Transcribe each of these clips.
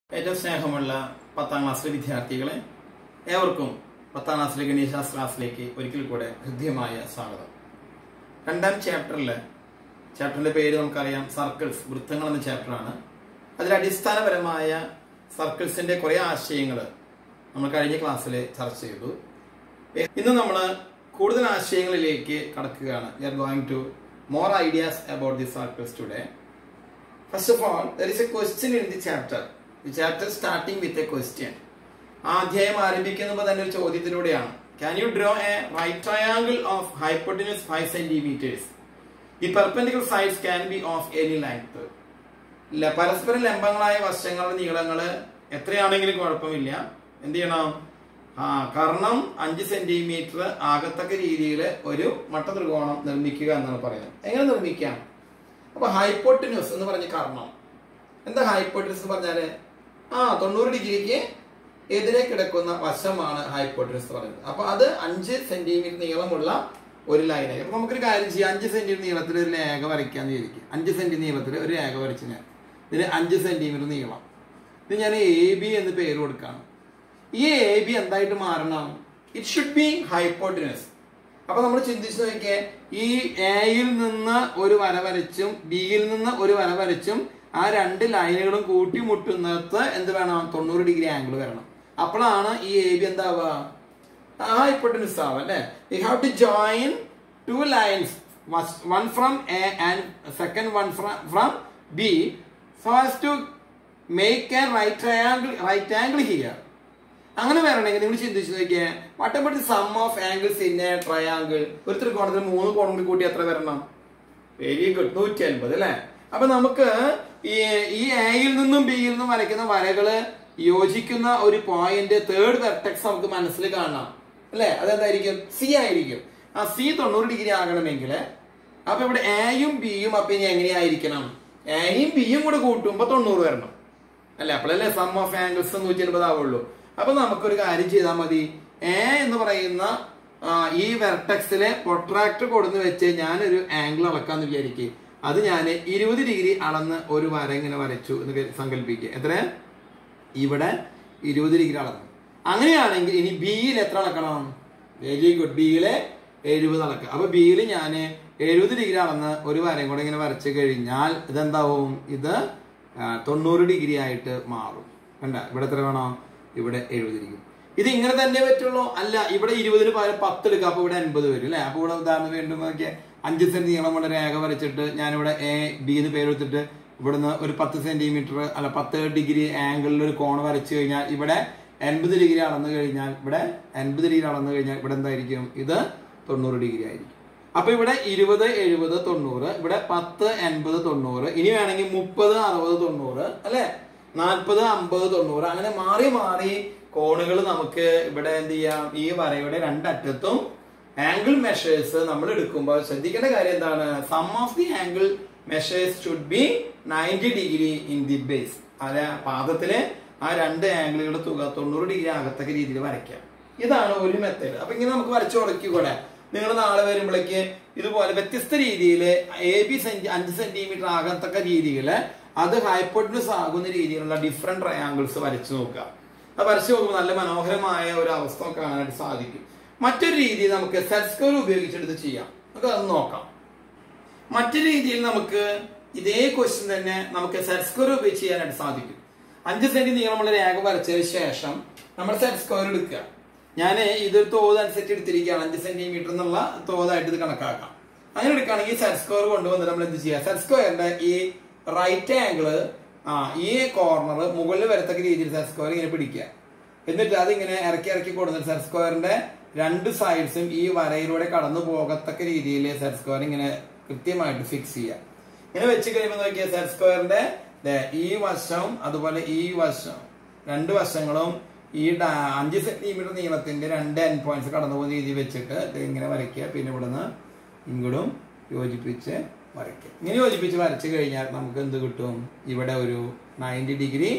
ഏറ്റവും സ്നേഹമുള്ള പത്താം ക്ലാസ്സിലെ വിദ്യാർത്ഥികളെ ഏവർക്കും പത്താം ക്ലാസ്സിലെ ഗണിതശാസ്ത്ര ക്ലാസ്സിലേക്ക് ഒരിക്കൽ കൂടെ ഹൃദ്യമായ സ്വാഗതം രണ്ടാം ചാപ്റ്ററിൽ ചാപ്റ്ററിന്റെ പേര് നമുക്കറിയാം സർക്കിൾസ് വൃത്തങ്ങൾ എന്ന ചാപ്റ്ററാണ് അതിൽ അടിസ്ഥാനപരമായ സർക്കിൾസിന്റെ കുറെ ആശയങ്ങൾ നമ്മൾ കഴിഞ്ഞ ക്ലാസ്സിൽ ചർച്ച ചെയ്തു ഇന്ന് നമ്മൾ കൂടുതൽ ആശയങ്ങളിലേക്ക് കടക്കുകയാണ് we are going to more ideas about the circles today first of all there is a question in the chapter the chapter starting with a question ആ അധ്യായം ആരംഭിക്കുമ്പോൾ തന്നെ ഒരു ചോദ്യത്തിലൂടെയാണ് can you draw a right triangle of hypotenuse five centimetres the perpendicular sides can be of any length ഇല്ല പരസ്പരം ലംബങ്ങളായ വശങ്ങളുടെ നീളങ്ങള് എത്രയാണെങ്കിലും കുഴപ്പമില്ല എന്ത് ചെയ്യണം ആ കർണം അഞ്ച് സെന്റിമീറ്റർ ആകത്തക്ക രീതിയിൽ ഒരു മട്ടത്രികോണം നിർമ്മിക്കുക എന്നാണ് പറയുന്നത് എങ്ങനെ നിർമ്മിക്കാം അപ്പൊ ഹൈപ്പോട്ടിന്യൂസ് എന്ന് പറഞ്ഞ കർണം എന്താ ഹൈപ്പോട്ടിനസ് എന്ന് പറഞ്ഞാല് ആ തൊണ്ണൂറ് ഡിഗ്രിക്ക് എതിരെ കിടക്കുന്ന വശമാണ് ഹൈപ്പോട്ടിനസ് എന്ന് പറയുന്നത് അപ്പൊ അത് അഞ്ച് സെന്റിമീറ്റർ നീളമുള്ള ഒരു ലൈനായി അപ്പൊ നമുക്കൊരു കാര്യം ചെയ്യാം അഞ്ച് സെന്റിമീറ്റർ നീളത്തിൽ ഒരു രേഖ വരയ്ക്കാന്ന് വിചാരിക്കും അഞ്ച് സെന്റി നീളത്തിൽ ഒരു രേഖ വരച്ച് ഞാൻ ഇതിന് അഞ്ച് സെന്റിമീറ്റർ നീളം ഇത് ഞാൻ എ ബി എന്ന് പേര് കൊടുക്കുകയാണ് ഈ എ ബി എന്തായിട്ട് മാറണം ഇറ്റ് ഷുഡ് ബി ഹൈപ്പോട്ടിനസ് അപ്പൊ നമ്മൾ ചിന്തിച്ചു നോക്കിയേ ഈ എയിൽ നിന്ന് ഒരു വര വരച്ചും ബിയിൽ നിന്ന് ഒരു വര വരച്ചും ആ രണ്ട് ലൈനുകളും കൂട്ടിമുട്ടുന്നിടത്ത് എന്ത് വേണം തൊണ്ണൂറ് ഡിഗ്രി ആംഗിൾ വരണം അപ്പോഴാണ് ഈ എ ബി എന്താവുക ഹൈപ്പോട്ടിനസ് ആവുക അല്ലെ you have to join two lines one from A and second one from B so has to make a right triangle right angle here അങ്ങനെ വരണമെങ്കിൽ നിങ്ങൾ ചിന്തിച്ചു നോക്കിയേ what about the sum of angles in a triangle ഒരു ത്രികോണത്തിൽ മൂന്ന് കോണം കൂടി കൂട്ടി എത്ര വരണം വെരി ഗുഡ് നൂറ്റി അൻപത് അല്ലെ അപ്പൊ നമുക്ക് ഈ ഈ എയിൽ നിന്നും ബിയിൽ നിന്നും വരയ്ക്കുന്ന വരകള് യോജിക്കുന്ന ഒരു പോയിന്റ് തേർഡ് വെർട്ടെക്സ് നമുക്ക് മനസ്സിൽ കാണാം അല്ലെ അതെന്തായിരിക്കും സി ആയിരിക്കും ആ സി തൊണ്ണൂറ് ഡിഗ്രി ആകണമെങ്കിൽ അപ്പൊ ഇവിടെ എയും ബിയും അപ്പൊ ഇനി എങ്ങനെയായിരിക്കണം എയും ബിയും കൂടെ കൂട്ടുമ്പോ തൊണ്ണൂറ് വരണം അല്ലെ അപ്പോഴല്ലേ സം ഓഫ് ആംഗിൾസ് നൂറ്റി അൻപത് ആവുള്ളൂ അപ്പൊ നമുക്കൊരു കാര്യം ചെയ്താൽ മതി എ എന്ന് പറയുന്ന ആ, ഈ വെർട്ടക്സിലെ പൊട്രാക്ടർ കൊടുന്ന് വെച്ച് ഞാനൊരു ആംഗിൾ അളക്കാന്ന് വിചാരിക്കുക അത് ഞാൻ ഇരുപത് ഡിഗ്രി അളന്ന് ഒരു വര ഇങ്ങനെ വരച്ചു എന്ന് കരു- സങ്കല്പിക്കുക എത്ര ഇവിടെ ഇരുപത് ഡിഗ്രി അളന്നു അങ്ങനെയാണെങ്കിൽ ഇനി ബിയിൽ എത്ര അളക്കണം വെരി ഗുഡ് ബിയിലെ എഴുപത് അളക്കുക അപ്പൊ ബിയിൽ ഞാൻ എഴുപത് ഡിഗ്രി അളന്ന് ഒരു വരയും കൂടെ ഇങ്ങനെ വരച്ചു കഴിഞ്ഞാൽ ഇതെന്താവും ഇത് ആ, തൊണ്ണൂറ് ഡിഗ്രി ആയിട്ട് മാറും കണ്ട ഇവിടെ എത്ര വേണം ഇവിടെ എഴുപത് ഡിഗ്രി ഇത് ഇങ്ങനെ തന്നെ പറ്റുള്ളൂ അല്ല ഇവിടെ ഇരുപതിന് പകരം പത്ത് എടുക്കുക അപ്പൊ ഇവിടെ അൻപത് വരും അല്ലെ അപ്പൊ ഇവിടെ ഉദാഹരണം വീണ്ടും നോക്കിയാൽ അഞ്ച് സെന്റ് നീളമുള്ള രേഖ വരച്ചിട്ട് ഞാനിവിടെ എ ബി എന്ന് പേരെടുത്തിട്ട് ഇവിടുന്ന് ഒരു പത്ത് സെന്റിമീറ്റർ അല്ല പത്ത് ഡിഗ്രി ആംഗിളിൽ ഒരു കോൺ വരച്ചു കഴിഞ്ഞാൽ ഇവിടെ എൺപത് ഡിഗ്രി അളന്നു കഴിഞ്ഞാൽ ഇവിടെ എൺപത് ഡിഗ്രി അളന്നു കഴിഞ്ഞാൽ ഇവിടെ എന്തായിരിക്കും ഇത് തൊണ്ണൂറ് ഡിഗ്രി ആയിരിക്കും അപ്പൊ ഇവിടെ ഇരുപത് എഴുപത് തൊണ്ണൂറ് ഇവിടെ പത്ത് എൺപത് തൊണ്ണൂറ് ഇനി വേണമെങ്കിൽ മുപ്പത് അറുപത് തൊണ്ണൂറ് അല്ലെ നാൽപ്പത് അമ്പത് തൊണ്ണൂറ് അങ്ങനെ മാറി മാറി കോണുകൾ നമുക്ക് ഇവിടെ എന്ത് ചെയ്യാം ഈ വരയുടെ രണ്ടറ്റത്തും ആംഗിൾ മെഷേഴ്സ് നമ്മൾ എടുക്കുമ്പോൾ ശ്രദ്ധിക്കേണ്ട കാര്യം എന്താണ് sum of the angle measures should be ninety degree in the base അല്ലെ പാദത്തിലെ ആ രണ്ട് ആംഗിളുകളുടെ തുക തൊണ്ണൂറ് ഡിഗ്രി ആകത്തക്ക രീതിയിൽ വരയ്ക്കാം ഇതാണ് ഒരു മെത്തേഡ് അപ്പൊ ഇങ്ങനെ നമുക്ക് വരച്ചു കൊടുക്കൂടെ നിങ്ങൾ നാളെ വരുമ്പോഴേക്ക് ഇതുപോലെ വ്യത്യസ്ത രീതിയിൽ എ ബി സെന്റി അഞ്ച് സെന്റിമീറ്റർ ആകത്തക്ക രീതിയിൽ അത് ഹൈപ്പോട്ടിനസ് ആകുന്ന രീതിയിലുള്ള ഡിഫറെന്റ് ട്രയാങ്കിൾസ് വരച്ചു നോക്കുക അത് വരച്ചു നോക്കുമ്പോൾ നല്ല മനോഹരമായ ഒരു അവസ്ഥ കാണാനായിട്ട് സാധിക്കും മറ്റൊരു രീതി നമുക്ക് സെറ്റ് സ്കോർ ഉപയോഗിച്ചെടുത്ത് ചെയ്യാം നമുക്ക് അത് നോക്കാം മറ്റൊരു രീതിയിൽ നമുക്ക് ഇതേ ക്വസ്റ്റ്യൻ തന്നെ നമുക്ക് സെറ്റ് സ്കോർ ഉപയോഗിച്ച് ചെയ്യാനായിട്ട് സാധിക്കും അഞ്ച് സെന്റ് നീളമുള്ള രേഖ വരച്ചതിന് ശേഷം നമ്മൾ സെറ്റ് സ്കോർ എടുക്കുക ഞാൻ ഇത് തോത് അനുസരിച്ച് എടുത്തിരിക്കുകയാണ് അഞ്ച് സെന്റിമീറ്റർ എന്നുള്ള തോതായിട്ട് ഇത് കണക്കാക്കാം അങ്ങനെ എടുക്കുകയാണെങ്കിൽ സെറ്റ് സ്കോർ കൊണ്ടുവന്നിട്ട് നമ്മൾ എന്ത് ചെയ്യുക സെറ്റ് സ്ക്വയറിന്റെ ഈ റൈറ്റ് ആംഗിള് ആ ഈ കോർണർ മുകളിൽ വരത്തക്ക രീതിയിൽ സെറ്റ് സ്ക്വയർ ഇങ്ങനെ പിടിക്കുക എന്നിട്ട് അതിങ്ങനെ ഇറക്കി ഇറക്കി കൊടുത്തിട്ട് സെറ്റ് സ്ക്വയറിന്റെ രണ്ട് സൈഡ്സും ഈ വരയിലൂടെ കടന്നു പോകത്തക്ക രീതിയിൽ സെറ്റ് സ്ക്വയർ ഇങ്ങനെ കൃത്യമായിട്ട് ഫിക്സ് ചെയ്യുക ഇങ്ങനെ വെച്ച് കഴിയുമ്പോൾ നോക്കിയ സെറ്റ് സ്ക്വയറിന്റെ ദേ ഈ വശം അതുപോലെ ഈ വശം രണ്ട് വശങ്ങളും ഈ ഡാ- അഞ്ച് സെന്റിമീറ്റർ നീളത്തിന്റെ രണ്ട് എൻ പോയിന്റ്സ് കടന്നു പോകുന്ന രീതി വെച്ചിട്ട് ഇത് ഇങ്ങനെ വരയ്ക്കുക പിന്നെ ഇവിടുന്ന് ഇങ്ങോട്ടും യോജിപ്പിച്ച് വരയ്ക്കുക ഇങ്ങനെ യോജിപ്പിച്ച് വരച്ചു കഴിഞ്ഞാൽ നമുക്ക് എന്ത് കിട്ടും ഇവിടെ ഒരു നയൻറ്റി ഡിഗ്രി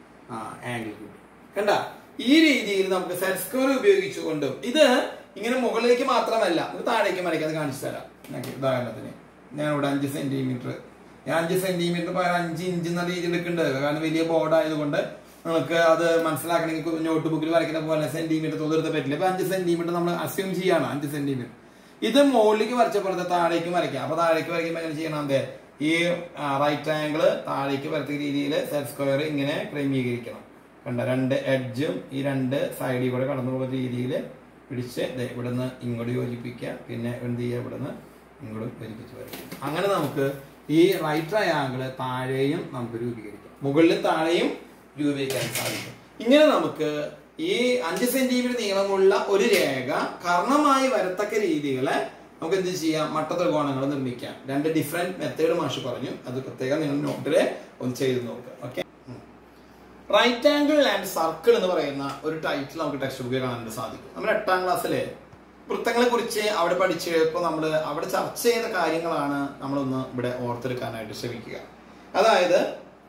ആംഗിൾ കിട്ടും കണ്ട ഈ രീതിയിൽ നമുക്ക് സെറ്റ് സ്ക്വയർ ഉപയോഗിച്ചുകൊണ്ടും ഇത് ഇങ്ങനെ മുകളിലേക്ക് മാത്രമല്ല ഇത് താഴേക്ക് വരയ്ക്കാതെ കാണിച്ചു തരാം ഓക്കേ, ഉദാഹരണത്തിന് ഞാൻ ഇവിടെ അഞ്ച് സെന്റിമീറ്റർ ഞാൻ അഞ്ച് സെന്റിമീറ്റർ പകരം അഞ്ച് ഇഞ്ച് എന്ന രീതിയിൽ എടുക്കേണ്ടത് കാരണം വലിയ ബോർഡ് ആയതുകൊണ്ട് നിങ്ങൾക്ക് അത് മനസ്സിലാക്കണമെങ്കിൽ നോട്ട് ബുക്കിൽ വരയ്ക്കുന്ന പോലെ സെന്റിമീറ്റർ തോന്നെടുത്ത് പറ്റില്ല ഇപ്പൊ അഞ്ച് സെന്റിമീറ്റർ നമ്മൾ അസ്യൂം ചെയ്യാണ് അഞ്ച് സെന്റിമീറ്റർ ഇത് മുകളിലേക്ക് വരച്ചപ്പോഴത്തെ താഴേക്ക് വരയ്ക്കാം അപ്പൊ താഴേക്ക് വരയ്ക്കുമ്പോൾ എങ്ങനെ ചെയ്യണം അതെ ഈ റൈറ്റ് ആംഗിൾ താഴേക്ക് വരത്തക്ക രീതിയിൽ സെറ്റ് സ്ക്വയർ ഇങ്ങനെ ക്രമീകരിക്കണം കണ്ട രണ്ട് എഡ്ജും ഈ രണ്ട് സൈഡിൽ കൂടെ കടന്നു പോകുന്ന രീതിയിൽ പിടിച്ച് ദേ ഇവിടുന്ന് ഇങ്ങോട്ട് യോജിപ്പിക്കുക പിന്നെ എന്ത് ചെയ്യുക ഇവിടുന്ന് ഇങ്ങോട്ട് യോജിപ്പിച്ച് വരയ്ക്കുക അങ്ങനെ നമുക്ക് ഈ റൈറ്റ് ട്രയാങ്കിള് താഴെയും നമുക്ക് രൂപീകരിക്കാം മുകളിലും താഴെയും രൂപീകരിക്കാൻ സാധിക്കും ഇങ്ങനെ നമുക്ക് ഈ അഞ്ച് സെന്റിമീറ്റർ നീളമുള്ള ഒരു രേഖ കർണമായി വരത്തക്ക രീതികളെ നമുക്ക് എന്ത് ചെയ്യാം മട്ടത്രികോണങ്ങൾ നിർമ്മിക്കാം രണ്ട് ഡിഫറെന്റ് മെത്തേഡ് മാഷ് പറഞ്ഞു അത് പ്രത്യേകം നിങ്ങൾ നോട്ടില് ഒന്ന് ചെയ്ത് നോക്കുക okay right angle and circle എന്ന് പറയുന്ന ഒരു ടൈറ്റിൽ നമുക്ക് ടെക്സ്റ്റ് ബുക്കിൽ കാണാൻ സാധിക്കും നമ്മൾ എട്ടാം ക്ലാസ്സിലെ വൃത്തങ്ങളെ കുറിച്ച് അവിടെ പഠിച്ചപ്പോൾ നമ്മൾ അവിടെ ചർച്ച ചെയ്ത കാര്യങ്ങളാണ് നമ്മളൊന്ന് ഇവിടെ ഓർത്തെടുക്കാനായിട്ട് ശ്രമിക്കുക അതായത്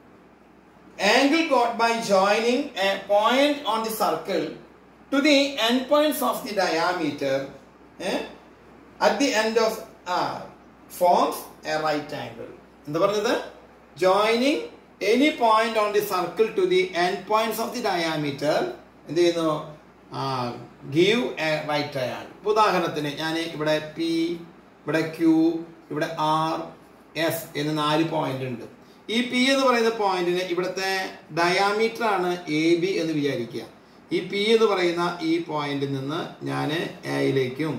angle got by joining a point on the circle to the endpoints of the diameter eh, at the end of R forms a right angle. എന്താ പറഞ്ഞത് joining any point on the circle to the end points of the diameter എന്ത് ചെയ്യുന്നു give A right triangle ഇപ്പൊ ഉദാഹരണത്തിന് ഞാൻ ഇവിടെ P ഇവിടെ Q ഇവിടെ ആർ എസ് എന്ന് നാല് പോയിന്റ് ഉണ്ട് ഈ പി എന്ന് പറയുന്ന പോയിന്റിന് ഇവിടുത്തെ ഡയാമീറ്റർ ആണ് എ ബി എന്ന് വിചാരിക്കുക ഈ പി എന്ന് പറയുന്ന ഈ പോയിന്റിൽ നിന്ന് ഞാൻ എയിലേക്കും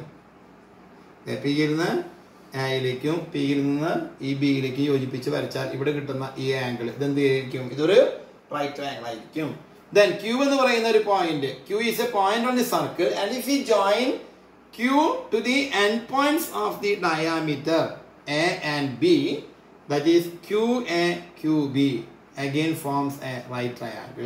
പിയിൽ നിന്ന് എയിലേക്കും പിയിൽ നിന്ന് ഈ ബിയിലേക്കും യോജിപ്പിച്ച് വരച്ചാൽ ഇവിടെ കിട്ടുന്ന ഈ ആംഗിൾ ഇതെന്ത് ആയിരിക്കും ഇതൊരു റൈറ്റ് ആംഗിൾ ആയിരിക്കും ദെൻ ക്യൂ എന്ന് പറയുന്ന ഒരു point Q is a point on the circle and if you join Q to the end points of the diameter A and B that is QA QB again forms a right triangle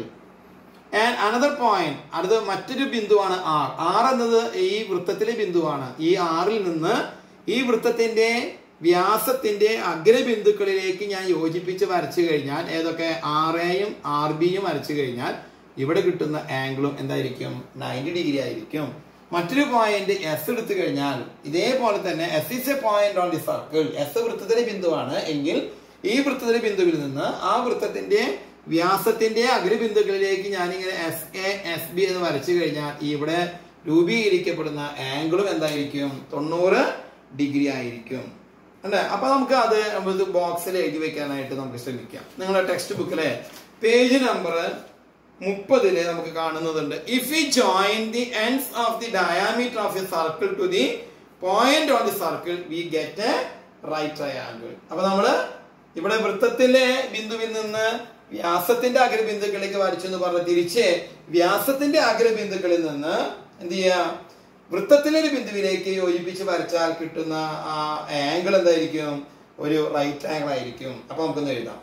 and another point അടുത്ത മറ്റൊരു ബിന്ദുവാണ് R R എന്നത് ഈ വൃത്തത്തിലെ ബിന്ദുവാണ് ഈ ആറിൽ നിന്ന് ഈ വൃത്തത്തിന്റെ വ്യാസത്തിന്റെ അഗ്രബിന്ദുക്കളിലേക്ക് ഞാൻ യോജിപ്പിച്ച് വരച്ചു കഴിഞ്ഞാൽ ഏതൊക്കെ ആർ എയും ആർ ബിയും വരച്ചു കഴിഞ്ഞാൽ ഇവിടെ കിട്ടുന്ന ആംഗിളും എന്തായിരിക്കും നയൻറ്റി ഡിഗ്രി ആയിരിക്കും മറ്റൊരു പോയിന്റ് എസ് എടുത്തു കഴിഞ്ഞാൽ ഇതേപോലെ തന്നെ S is a point on the circle S വൃത്തത്തിലെ ബിന്ദുവാണ് എങ്കിൽ ഈ വൃത്തത്തിലെ ബിന്ദുവിൽ നിന്ന് ആ വൃത്തത്തിന്റെ വ്യാസത്തിന്റെ അഗ്രബിന്ദുക്കളിലേക്ക് ഞാനിങ്ങനെ എസ് എ എസ് ബി എന്ന് വരച്ചു കഴിഞ്ഞാൽ ഇവിടെ രൂപീകരിക്കപ്പെടുന്ന ആംഗിളും എന്തായിരിക്കും തൊണ്ണൂറ് ഡിഗ്രി ആയിരിക്കും അല്ലേ അപ്പൊ നമുക്ക് അത് നമുക്ക് ബോക്സിൽ എഴുതി വെക്കാനായിട്ട് നമുക്ക് ശ്രമിക്കാം നിങ്ങളുടെ ടെക്സ്റ്റ് ബുക്കിലെ പേജ് നമ്പർ മുപ്പതില് നമുക്ക് കാണുന്നതുണ്ട് if you join the ends of the diameter of a circle to the point on the circle we get a right triangle അപ്പൊ നമ്മള് ഇവിടെ വൃത്തത്തിലെ ബിന്ദുവിൽ നിന്ന് വ്യാസത്തിന്റെ അഗ്രബിന്ദുക്കളിലേക്ക് വരച്ചു എന്ന് പറഞ്ഞ തിരിച്ച് വ്യാസത്തിന്റെ അഗ്രബിന്ദുക്കളിൽ നിന്ന് എന്ത് ചെയ്യാ വൃത്തത്തിലെ ഒരു ബിന്ദുവിലേക്ക് യോജിപ്പിച്ച് വരച്ചാൽ കിട്ടുന്ന ആ ആംഗിൾ എന്തായിരിക്കും ഒരു റൈറ്റ് ആംഗിൾ ആയിരിക്കും അപ്പൊ നമുക്കൊന്ന് എഴുതാം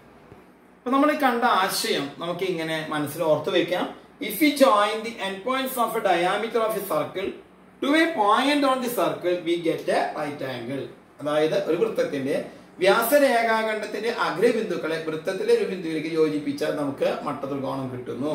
അപ്പൊ നമ്മൾ ഈ കണ്ട ആശയം നമുക്ക് ഇങ്ങനെ മനസ്സിൽ ഓർത്തു വെക്കാം if you join the end points of a diameter of a circle to a point on the circle we get a right angle അതായത് ഒരു വൃത്തത്തിന്റെ വ്യാസരേഖാഖണ്ഡത്തിന്റെ അഗ്രബിന്ദുക്കളെ വൃത്തത്തിലെ ഒരു ബിന്ദുവിലേക്ക് യോജിപ്പിച്ചാൽ നമുക്ക് മട്ടത്രികോണം കിട്ടുന്നു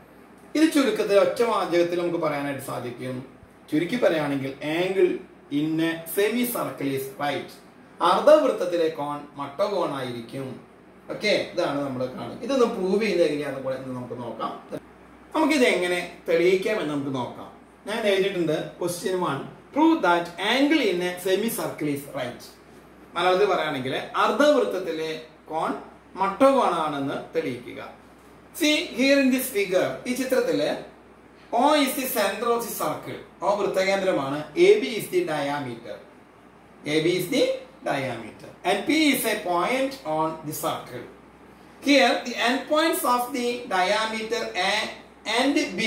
ഇത് ചുരുക്കത്തിൽ ഒറ്റ വാചകത്തിൽ നമുക്ക് പറയാനായിട്ട് സാധിക്കും ചുരുക്കി പറയുകയാണെങ്കിൽ angle in a semi circle is right അർദ്ധവൃത്തത്തിലെ കോൺ മട്ടകോണായിരിക്കും ഓക്കെ ഇതാണ് നമ്മൾ കാണുന്നത് ഇതൊന്ന് പ്രൂവ് ചെയ്യുന്നത് എങ്ങനെയാണെന്ന് കൂടെ ഒന്ന് നമുക്ക് നോക്കാം നമുക്കിത് എങ്ങനെ തെളിയിക്കാം എന്ന് നമുക്ക് നോക്കാം ഞാൻ എഴുതിയിട്ടുണ്ട് question one prove that angle in a semi circle is right മലയാളത്തിൽ പറയുകയാണെങ്കിൽ അർദ്ധവൃത്തത്തിലെ കോൺ മട്ടകോണാണെന്ന് തെളിയിക്കുക see here in this figure ഈ ചിത്രത്തില് O is the centre of the circle O വൃത്തകേന്ദ്രമാണ് A B is the diameter A B is the diameter and P is a point on the circle. Here the endpoints of the diameter A and B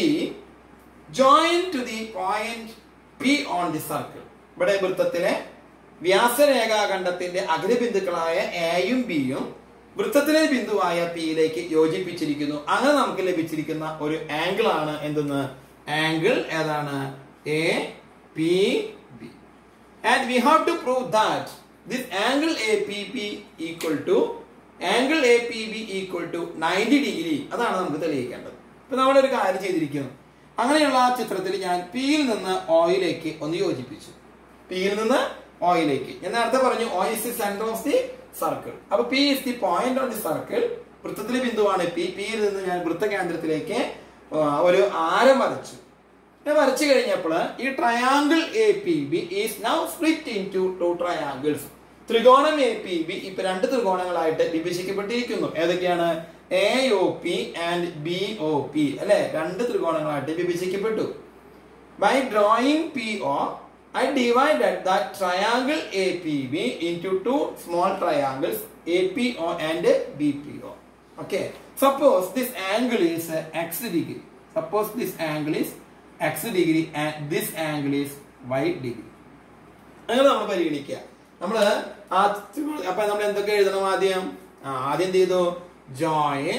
join to the point P on the circle. ഇവിടെ വൃത്തത്തിലെ വ്യാസരേഖാഖണ്ഡത്തിന്റെ അഗ്രബിന്ദുക്കളായ എയും ബിയും വൃത്തത്തിലെ ബിന്ദുവായ പിയിലേക്ക് യോജിപ്പിച്ചിരിക്കുന്നു അങ്ങനെ നമുക്ക് ലഭിച്ചിരിക്കുന്ന ഒരു angle ആണ് എന്തെന്ന് ആംഗിൾ ഏതാണ് A P B and we have to prove that this angle APP equal to angle APB equal to 90 degree അതാണ് നമുക്ക് തെളിയിക്കേണ്ടത് ഇപ്പൊ നമ്മളൊരു കാര്യം ചെയ്തിരിക്കുന്നു അങ്ങനെയുള്ള ആ ചിത്രത്തിൽ ഞാൻ പിയിൽ നിന്ന് ഓയിലേക്ക് ഒന്ന് യോജിപ്പിച്ചു പിയിൽ നിന്ന് ഓയിലേക്ക് ഞാൻ നേരത്തെ പറഞ്ഞു O is the centre of the circle അപ്പൊ P is the point on the circle വൃത്തത്തിലെ ബിന്ദുവാണ് പി പിയിൽ നിന്ന് ഞാൻ വൃത്തകേന്ദ്രത്തിലേക്ക് ആ, ഒരു ആരം വരച്ചു ഞാൻ വരച്ചു കഴിഞ്ഞപ്പോൾ ഈ triangle A P B is now split in to two triangles ത്രികോണം എ പി ബി ഇപ്പൊ രണ്ട് ത്രികോണങ്ങളായിട്ട് വിഭജിക്കപ്പെട്ടിരിക്കുന്നു ഏതൊക്കെയാണ് A O P and B O P അല്ലെ രണ്ട് ത്രികോണങ്ങളായിട്ട് വിഭജിക്കപ്പെട്ടു By drawing PO, I divided the triangle APB into two small triangles APO and BPO. Okay. Suppose this angle is uh, x degree. Suppose this angle is x degree and this angle is y degree. അങ്ങനെ നമ്മൾ പരിഗണിക്കുക നമ്മൾ ആ ത്രികോണ- അപ്പൊ നമ്മൾ എന്തൊക്കെ എഴുതണം ആദ്യം ആ, ആദ്യം എന്ത് ചെയ്തു ജോയിൻ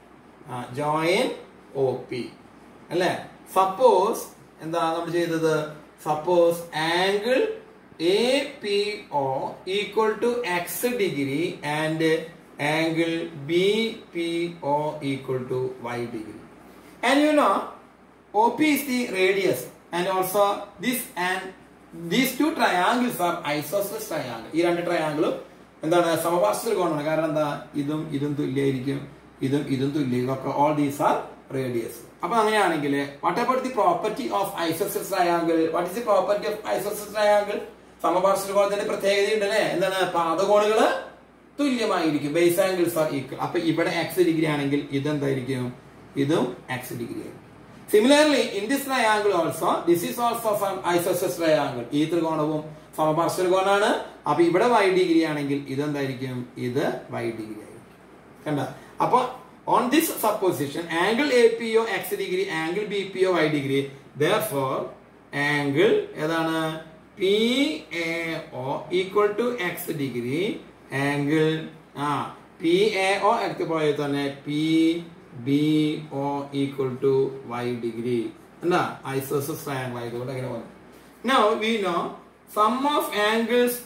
ജോയിൻ ഒ പി അല്ലെ സപ്പോസ് എന്താ നമ്മൾ ചെയ്തത് suppose angle A P O equal to x degree and angle B P O equal to y degree and you know OP is the radius and also this and these two triangles are isosceles triangle. ഈ രണ്ട് ട്രയാങ്കിളും എന്താണ് സമപാർശ്വ ത്രികോണമാണ് കാരണം എന്താ ഇതും ഇതും തുല്യമായിരിക്കും ഇതും ഇതും തുല്യം ഇതൊക്കെ ഓൾ ദീസ് ആർ റേഡിയസ് അപ്പൊ അങ്ങനെയാണെങ്കിൽ what about the property of ഐസോസെസ് triangle what is the property of ഐസോസെസ് triangle സമപാർശ്വ ത്രികോണത്തിന്റെ പ്രത്യേകത ഉണ്ടല്ലേ എന്താണ് പാദകോണുകള് തുല്യമായിരിക്കും ബേസ് ആംഗിൾസ് ആർ ഈക്വൽ അപ്പൊ ഇവിടെ എക്സ് ഡിഗ്രി ആണെങ്കിൽ ഇതെന്തായിരിക്കും ഇതും എക്സ് ഡിഗ്രി ആയിരിക്കും similarly in this triangle also this is also some ഐസോസസ് ട്രയാങ്കിൾ ഈ ത്രികോണവും സമപാർശ്വ ത്രികോണാണ് അപ്പൊ ഇവിടെ വൈ ഡിഗ്രി ആണെങ്കിൽ ഇതെന്തായിരിക്കും ഇത് വൈ ഡിഗ്രി ആയിരിക്കും കണ്ട അപ്പൊ on this supposition angle A P O x degree angle B P O y degree for angle ഏതാണ് P A O equal to x degree angle ആ പി എ ഒ എടുത്ത് പോയത് തന്നെ P B O equal to y degree എന്താ ഐസോസസ് triangle ആയതുകൊണ്ട് അങ്ങനെ പറഞ്ഞു now we know sum of angles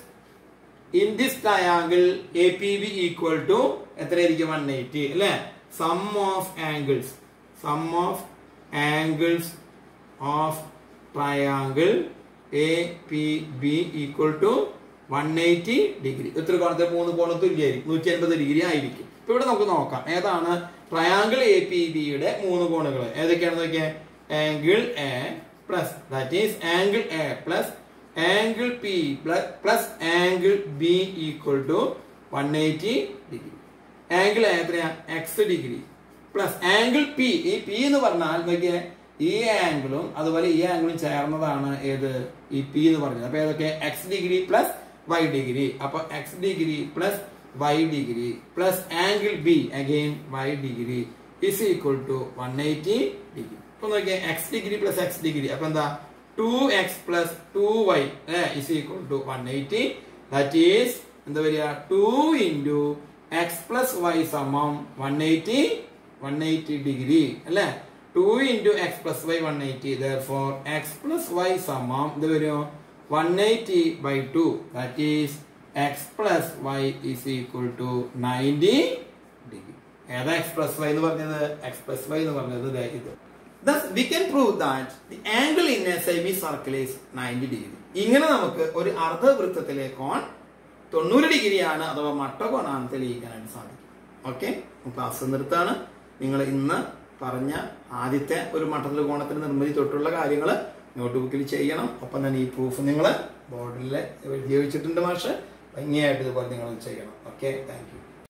in this triangle A P B equal to എത്രയായിരിക്കും വൺ എയ്റ്റി അല്ലെ sum of angles sum of angles of triangle A P B equal to one eighty degree എത്ര കോണത്തെ മൂന്ന് കോണം തുല്യമായിരിക്കും നൂറ്റി അൻപത് degree ആയിരിക്കും ഇപ്പൊ ഇവിടെ നമുക്ക് നോക്കാം ഏതാണ് ട്രയാങ്കിൾ എ പി ബിയുടെ മൂന്ന് കോണുകൾ ഏതൊക്കെയാണെന്ന് നോക്കിയാൽ angle A plus that is angle A plus angle P plus plus angle B equal to one eighty degree angle എത്രയാ x degree plus angle P ഈ പി എന്ന് പറഞ്ഞാൽ നോക്കിയേ ഈ ആംഗിളും അതുപോലെ ഈ ആംഗിളും ചേർന്നതാണ് ഏത് ഈ പി എന്ന് പറഞ്ഞത് അപ്പൊ ഏതൊക്കെ x degree plus y degree അപ്പൊ x degree plus y degree plus angle B again y degree is equal to one eighty degree ഇപ്പൊ നോക്കിയേ x degree plus x degree അപ്പൊ എന്താ two x plus two y is equal to one eighty that is എന്താ വരിക two into x plus y സമം one eighty one eighty degree അല്ലേ two into x plus y one eighty four X plus y സമം ഇത് വരും one eighty by two that is x plus y is equal to ninety degree ഏതാ x plus y എന്ന് പറഞ്ഞത് X plus y എന്ന് പറഞ്ഞത് ദേ ഇത് Thus, we can prove that the angle in a semicircle is 90 degree. ഇങ്ങനെ നമുക്ക് ഒരു അർദ്ധവൃത്തത്തിലെ കോൺ തൊണ്ണൂറ് ഡിഗ്രിയാണ് അഥവാ മട്ടകോണാണ് തെളിയിക്കാനായിട്ട് സാധിക്കും ഓക്കെ ക്ലാസ് നിർത്താണ് നിങ്ങൾ ഇന്ന് പറഞ്ഞ ആദ്യത്തെ ഒരു മട്ടത്തിൽ കോണത്തിന്റെ നിർമ്മിതി തൊട്ടുള്ള കാര്യങ്ങൾ നോട്ട് ബുക്കിൽ ചെയ്യണം ഒപ്പം തന്നെ ഈ പ്രൂഫ് നിങ്ങൾ ബോർഡിൽ എഴുതി വെച്ചിട്ടുണ്ട് മാഷ് ഭംഗിയായിട്ട് ഇതുപോലെ നിങ്ങൾ ചെയ്യണം ഓക്കെ താങ്ക് യു